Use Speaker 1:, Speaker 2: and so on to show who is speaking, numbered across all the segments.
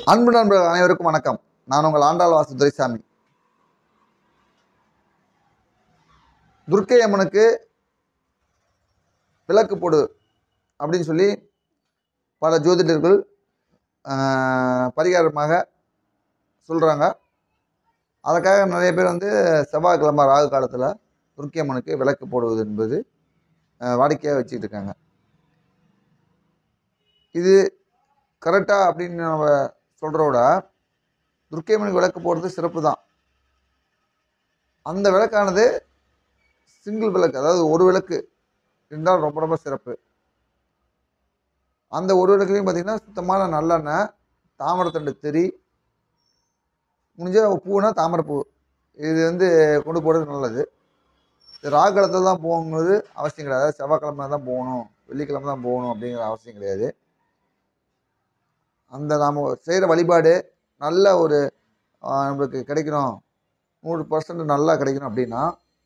Speaker 1: அன்பு நண்பர்கள் அனைவருக்கும் வணக்கம் நான் உங்கள் ஆண்டாள் வாசு துரைசாமி துர்க்கை அம்மனுக்கு விளக்கு போடு அப்படின்னு சொல்லி பல ஜோதிடர்கள் ஆஹ், பரிகாரமாக சொல்கிறாங்க அதுக்காக நிறைய பேர் வந்து செவ்வாய்க்கிழமை ராகு காலத்தில் துர்க்கை அம்மனுக்கு விளக்கு போடுவது என்பது ஆஹ், வாடிக்கையாக வச்சுட்டு இருக்காங்க இது கரெக்டாக அப்படின்னு நம்ம சொல்கிறத விட துர்க்கை அம்மனுக்கு விளக்கு போடுறது சிறப்பு தான் அந்த விளக்கானது சிங்கிள் விளக்கு அதாவது ஒரு விளக்கு இருந்தால் ரொம்ப ரொம்ப சிறப்பு அந்த ஒரு விளக்குலையும் பார்த்தீங்கன்னா சுத்தமான நல்லெண்ணெய் தாமரைத்தண்டு தெரி முடிஞ்ச பூனா தாமரைப்பூ இது வந்து கொண்டு போடுறது நல்லது இது ராகு காலத்தில் தான் போகணுங்கிறது அவசியம் கிடையாது அதாவது செவ்வாய்க்கிழமை தான் போகணும் வெள்ளிக்கிழமை தான் போகணும் அப்படிங்கிற அவசியம் கிடையாது அந்த நாம் செய்கிற வழிபாடு நல்ல ஒரு ஆஹ், நம்மளுக்கு கிடைக்கணும் நூறு பர்சன்ட் நல்லா கிடைக்கணும் அப்படின்னா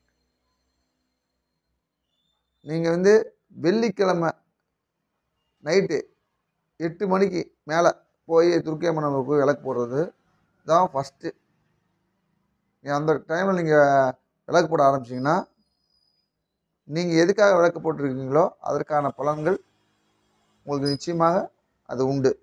Speaker 1: நீங்கள் வந்து வெள்ளிக்கிழமை நைட்டு எட்டு மணிக்கு மேலே போய் துர்க்கை அம்மனுக்கு போய் விளக்கு போடுறது தான் ஃபஸ்ட்டு அந்த டைமில் நீங்கள் விளக்கு போட ஆரம்பிச்சிங்கன்னா நீங்கள் எதுக்காக விளக்கு போட்டிருக்கீங்களோ அதற்கான பலன்கள் உங்களுக்கு நிச்சயமாக அது உண்டு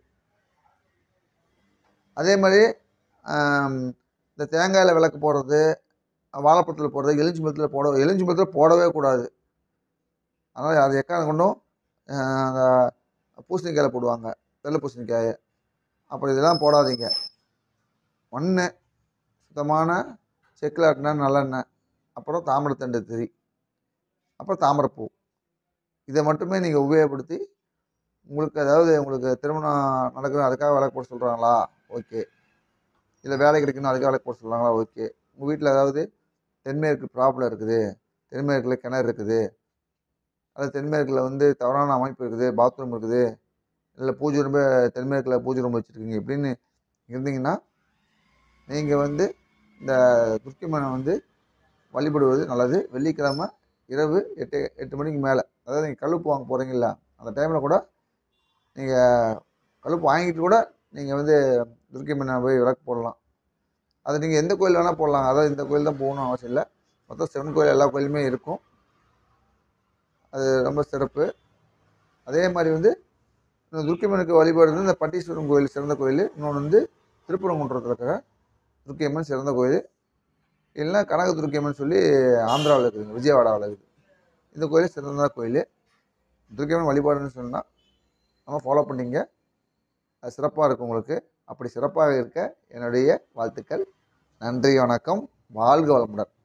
Speaker 1: அதே மாதிரி ஆம், இந்த தேங்காயில் விளக்கு போடுறது வாழைப்பழத்தில் போடுறது எலுஞ்சி மரத்தில் போட எலுஞ்சி மரத்தில் போடவே கூடாது அதனால் அது எக்கான கொண்டும் ஆஹ், அந்த பூசணிக்காயில் போடுவாங்க வெள்ளை பூசணிக்காயை அப்புறம் இதெல்லாம் போடாதீங்க மண் சுத்தமான செக்கில் ஆட்டின நல்லெண்ணெய் அப்புறம் தாமரைத்தண்டு திரி அப்புறம் தாமரைப்பூ இதை மட்டுமே நீங்கள் உபயோகப்படுத்தி உங்களுக்கு அதாவது உங்களுக்கு திருமணம் நடக்குது அதுக்காக விளக்கு போட சொல்கிறாங்களா ஓகே இல்லை வேலை கிடைக்கணும் அதுக்காக விளக்கு போட சொல்கிறாங்களா ஓகே உங்கள் வீட்டில் ஏதாவது தென்மேற்கு ப்ராப்ளம் இருக்குது தென்மேற்கில் கிணறு இருக்குது அது தென்மேற்கில் வந்து தவறான அமைப்பு இருக்குது பாத்ரூம் இருக்குது இல்லை பூஜை ரூம் தென்மேற்கில் பூஜை ரூம் வச்சுருக்கீங்க இப்படின்னு இருந்தீங்கன்னா நீங்கள் வந்து இந்த துர்க்கிமனை வந்து வழிபடுவது நல்லது வெள்ளிக்கிழமை இரவு எட்டு எட்டு மணிக்கு மேலே அதாவது நீங்கள் கழுப்பு வாங்க போகிறீங்களா அந்த டைமில் கூட நீங்கள் கழுப்பு வாங்கிட்டு கூட நீங்கள் வந்து துர்க்கை மண்ணை போய் விளக்கு போடலாம் அது நீங்கள் எந்த கோயில் வேணால் போடலாம் அதாவது இந்த கோயில் தான் போகணும் அவசியம் இல்லை மொத்தம் சிவன் கோயில் எல்லா கோயிலுமே இருக்கும் அது ரொம்ப சிறப்பு அதே மாதிரி வந்து இந்த துர்க்கைம்மனுக்கு வழிபாடு இந்த பட்டீஸ்வரம் கோயில் சிறந்த கோயில் இன்னொன்று வந்து திருப்பரங்குன்றத்தில் இருக்கிற துர்க்கையம்மன் சிறந்த கோயில் இல்லைன்னா கனக துர்க்கையம்மன் சொல்லி ஆந்திராவில் இருக்குதுங்க விஜயவாடாவில் இருக்குது இந்த கோயில் சிறந்த கோயில் துர்க்கையம்மன் வழிபாடுன்னு சொன்னால் நம்ம ஃபாலோ பண்ணிங்க அது சிறப்பாக இருக்கும் உங்களுக்கு அப்படி சிறப்பாக இருக்க என்னுடைய வாழ்த்துக்கள் நன்றி வணக்கம் வாழ்க வளமுடன்